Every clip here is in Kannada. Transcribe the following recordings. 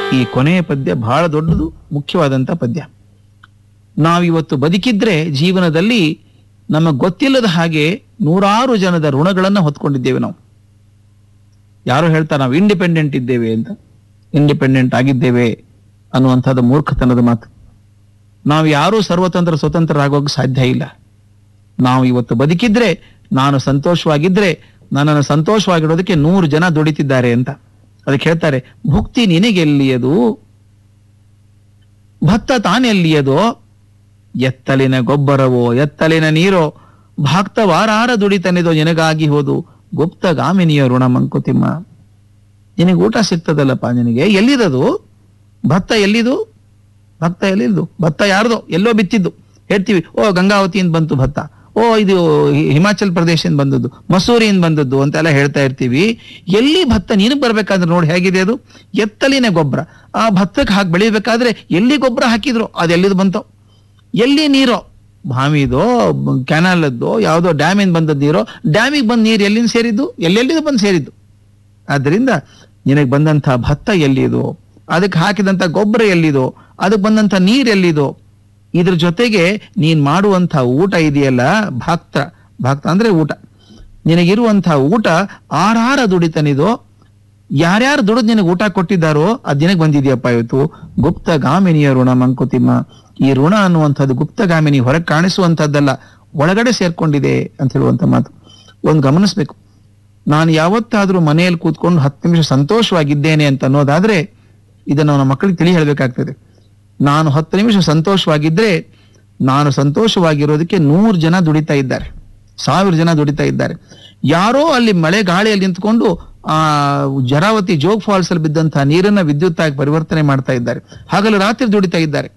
ಈ ಕೊನೆಯ ಪದ್ಯ ಬಹಳ ದೊಡ್ಡದು ಮುಖ್ಯವಾದಂತ ಪದ್ಯ ನಾವಿವತ್ತು ಬದುಕಿದ್ರೆ ಜೀವನದಲ್ಲಿ ನಮಗೆ ಗೊತ್ತಿಲ್ಲದ ಹಾಗೆ ನೂರಾರು ಜನದ ಋಣಗಳನ್ನ ಹೊತ್ಕೊಂಡಿದ್ದೇವೆ ನಾವು ಯಾರು ಹೇಳ್ತಾರೆ ನಾವು ಇಂಡಿಪೆಂಡೆಂಟ್ ಇದ್ದೇವೆ ಅಂತ ಇಂಡಿಪೆಂಡೆಂಟ್ ಆಗಿದ್ದೇವೆ ಅನ್ನುವಂಥದ್ದು ಮೂರ್ಖತನದ ಮಾತು ನಾವು ಯಾರೂ ಸರ್ವತಂತ್ರ ಸ್ವತಂತ್ರರಾಗೋಕೆ ಸಾಧ್ಯ ಇಲ್ಲ ನಾವು ಇವತ್ತು ಬದುಕಿದ್ರೆ ನಾನು ಸಂತೋಷವಾಗಿದ್ರೆ ನನ್ನನ್ನು ಸಂತೋಷವಾಗಿಡೋದಕ್ಕೆ ನೂರು ಜನ ದುಡಿತಿದ್ದಾರೆ ಅಂತ ಅದಕ್ಕೆ ಹೇಳ್ತಾರೆ ಭುಕ್ತಿ ನಿನಗೆಲ್ಲಿಯದು ಭತ್ತ ತಾನೆಲ್ಲಿಯದೋ ಎತ್ತಲಿನ ಗೊಬ್ಬರವೋ ಎತ್ತಲಿನ ನೀರೋ ಭಾಕ್ತವಾರಾರ ದುಡಿತನೆದೋ ನಿನಗಾಗಿ ಹೋದು ಗುಪ್ತಗಾಮಿನಿಯ ಋಣ ಮಂಕುತಿಮ್ಮ ನಿನಗೆ ಊಟ ಸಿಗ್ತದಲ್ಲಪ್ಪ ನಿನಗೆ ಎಲ್ಲಿದದು ಭತ್ತ ಎಲ್ಲಿದು ಭತ್ತ ಎಲ್ಲಿದು ಭತ್ತ ಯಾರ್ದೋ ಎಲ್ಲೋ ಬಿತ್ತಿದ್ದು ಹೇಳ್ತೀವಿ ಓ ಗಂಗಾವತಿಯಿಂದ ಬಂತು ಭತ್ತ ಓ ಇದು ಹಿ- ಹಿಮಾಚಲ್ ಪ್ರದೇಶದಿಂದ ಬಂದದ್ದು ಮಸೂರಿಯಿಂದ ಬಂದದ್ದು ಅಂತೆಲ್ಲ ಹೇಳ್ತಾ ಇರ್ತೀವಿ ಎಲ್ಲಿ ಭತ್ತ ನೀನು ಬರ್ಬೇಕಾದ್ರೆ ನೋಡಿ ಹೇಗಿದೆ ಅದು ಎತ್ತಲಿನ ಗೊಬ್ಬರ ಆ ಭತ್ತಕ್ಕೆ ಹಾಕಿ ಬೆಳಿಬೇಕಾದ್ರೆ ಎಲ್ಲಿ ಗೊಬ್ಬರ ಹಾಕಿದ್ರು ಅದು ಎಲ್ಲಿದು ಬಂತೋ ಎಲ್ಲಿ ನೀರೋ ಬಾವಿದೋ ಕೆನಾಲದ್ದೋ ಯಾವುದೋ ಡ್ಯಾಮಿಂದ ಬಂದದ್ದು ನೀರೋ ಡ್ಯಾಮಿಗೆ ಬಂದ ನೀರು ಎಲ್ಲಿಂದ ಸೇರಿದ್ದು ಎಲ್ಲೆಲ್ಲಿದು ಬಂದು ಸೇರಿದ್ದು ಆದ್ದರಿಂದ ನಿನಗೆ ಬಂದಂತ ಭತ್ತ ಎಲ್ಲಿದೋ ಅದಕ್ಕೆ ಹಾಕಿದಂತ ಗೊಬ್ಬರ ಎಲ್ಲಿದೋ ಅದಕ್ಕೆ ಬಂದಂತ ನೀರ್ ಎಲ್ಲಿದೋ ಇದ್ರ ಜೊತೆಗೆ ನೀನ್ ಮಾಡುವಂತ ಊಟ ಇದೆಯಲ್ಲ ಭಾಕ್ತ ಭಾಕ್ತ ಅಂದ್ರೆ ಊಟ ನಿನಗಿರುವಂತ ಊಟ ಆರಾರ ದುಡಿತನಿದೋ ಯಾರ್ಯಾರು ದುಡಿದು ನಿನಗೆ ಊಟ ಕೊಟ್ಟಿದ್ದಾರೋ ಅದ್ ನಿನಗೆ ಬಂದಿದೆಯಪ್ಪ ಇವತ್ತು ಗುಪ್ತಗಾಮಿನಿಯ ಋಣ ಮಂಕುತಿಮ್ಮ ಈ ಋಣ ಅನ್ನುವಂಥದ್ದು ಗುಪ್ತಗಾಮಿನಿ ಹೊರಗೆ ಕಾಣಿಸುವಂತದ್ದಲ್ಲ ಒಳಗಡೆ ಸೇರ್ಕೊಂಡಿದೆ ಅಂತ ಹೇಳುವಂತ ಮಾತು ಒಂದು ಗಮನಿಸ್ಬೇಕು ನಾನು ಯಾವತ್ತಾದ್ರೂ ಮನೆಯಲ್ಲಿ ಕೂತ್ಕೊಂಡು ಹತ್ತು ನಿಮಿಷ ಸಂತೋಷವಾಗಿದ್ದೇನೆ ಅಂತ ಅನ್ನೋದಾದ್ರೆ ಇದನ್ನು ನಮ್ಮ ಮಕ್ಕಳಿಗೆ ತಿಳಿ ಹೇಳ್ಬೇಕಾಗ್ತದೆ ನಾನು ಹತ್ತು ನಿಮಿಷ ಸಂತೋಷವಾಗಿದ್ರೆ ನಾನು ಸಂತೋಷವಾಗಿರೋದಕ್ಕೆ ನೂರು ಜನ ದುಡಿತಾ ಇದ್ದಾರೆ ಸಾವಿರ ಜನ ದುಡಿತಾ ಇದ್ದಾರೆ ಯಾರೋ ಅಲ್ಲಿ ಮಳೆ ಗಾಳಿಯಲ್ಲಿ ನಿಂತ್ಕೊಂಡು ಆ ಜರಾವತಿ ಜೋಗ್ ಫಾಲ್ಸ್ ಅಲ್ಲಿ ಬಿದ್ದಂತಹ ನೀರನ್ನ ವಿದ್ಯುತ್ ಆಗಿ ಪರಿವರ್ತನೆ ಮಾಡ್ತಾ ಇದ್ದಾರೆ ಹಗಲು ರಾತ್ರಿ ದುಡಿತಾ ಇದ್ದಾರೆ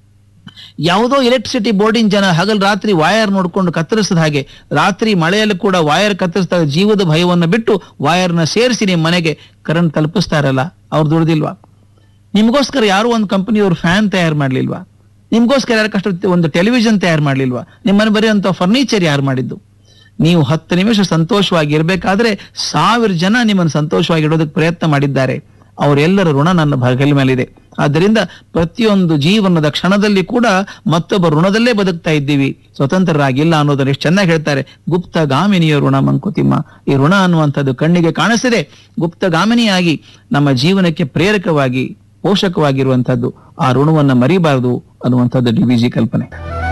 ಯಾವುದೋ ಎಲೆಕ್ಟ್ರಿಸಿಟಿ ಬೋರ್ಡಿನ ಜನ ಹಗಲು ರಾತ್ರಿ ವಾಯರ್ ನೋಡ್ಕೊಂಡು ಕತ್ತರಿಸಿದ ಹಾಗೆ ರಾತ್ರಿ ಮಳೆಯಲ್ಲಿ ಕೂಡ ವಾಯರ್ ಕತ್ತರಿಸಿದಾಗ ಜೀವದ ಭಯವನ್ನು ಬಿಟ್ಟು ವಾಯರ್ನ ಸೇರಿಸಿ ನಿಮ್ಮ ಮನೆಗೆ ಕರೆಂಟ್ ತಲುಪಿಸ್ತಾರಲ್ಲ ಅವ್ರು ದುಡ್ದಿಲ್ವಾ ನಿಮ್ಗೋಸ್ಕರ ಯಾರು ಒಂದು ಕಂಪನಿಯವರು ಫ್ಯಾನ್ ತಯಾರು ಮಾಡ್ಲಿಲ್ವಾ ನಿಮ್ಗೋಸ್ಕರ ಯಾರು ಕಷ್ಟ ಒಂದು ಟೆಲಿವಿಷನ್ ತಯಾರು ಮಾಡ್ಲಿಲ್ವಾ ನಿಮ್ಮನೆ ಬರೆಯುವಂತ ಫರ್ನಿಚರ್ ಯಾರು ಮಾಡಿದ್ದು ನೀವು ಹತ್ತು ನಿಮಿಷ ಸಂತೋಷವಾಗಿ ಇರಬೇಕಾದ್ರೆ ಸಾವಿರ ಜನ ನಿಮ್ಮನ್ನು ಸಂತೋಷವಾಗಿ ಇಡೋದಕ್ಕೆ ಪ್ರಯತ್ನ ಮಾಡಿದ್ದಾರೆ ಅವರೆಲ್ಲರ ಋಣ ನನ್ನ ಬಗಲ ಮೇಲಿದೆ ಆದ್ದರಿಂದ ಪ್ರತಿಯೊಂದು ಜೀವನದ ಕ್ಷಣದಲ್ಲಿ ಕೂಡ ಮತ್ತೊಬ್ಬ ಋಣದಲ್ಲೇ ಬದುಕ್ತಾ ಇದ್ದೀವಿ ಸ್ವತಂತ್ರರಾಗಿಲ್ಲ ಅನ್ನೋದನ್ನ ಎಷ್ಟು ಚೆನ್ನಾಗಿ ಹೇಳ್ತಾರೆ ಗುಪ್ತಗಾಮಿನಿಯ ಋಣ ಮಂಕುತಿಮ್ಮ ಈ ಋಣ ಅನ್ನುವಂಥದ್ದು ಕಣ್ಣಿಗೆ ಕಾಣಿಸದೆ ಗುಪ್ತಗಾಮಿನಿಯಾಗಿ ನಮ್ಮ ಜೀವನಕ್ಕೆ ಪ್ರೇರಕವಾಗಿ ಪೋಷಕವಾಗಿರುವಂತದ್ದು ಆ ಋಣವನ್ನ ಮರಿಬಾರದು ಅನ್ನುವಂಥದ್ದು ಡಿ ವಿ ಜಿ ಕಲ್ಪನೆ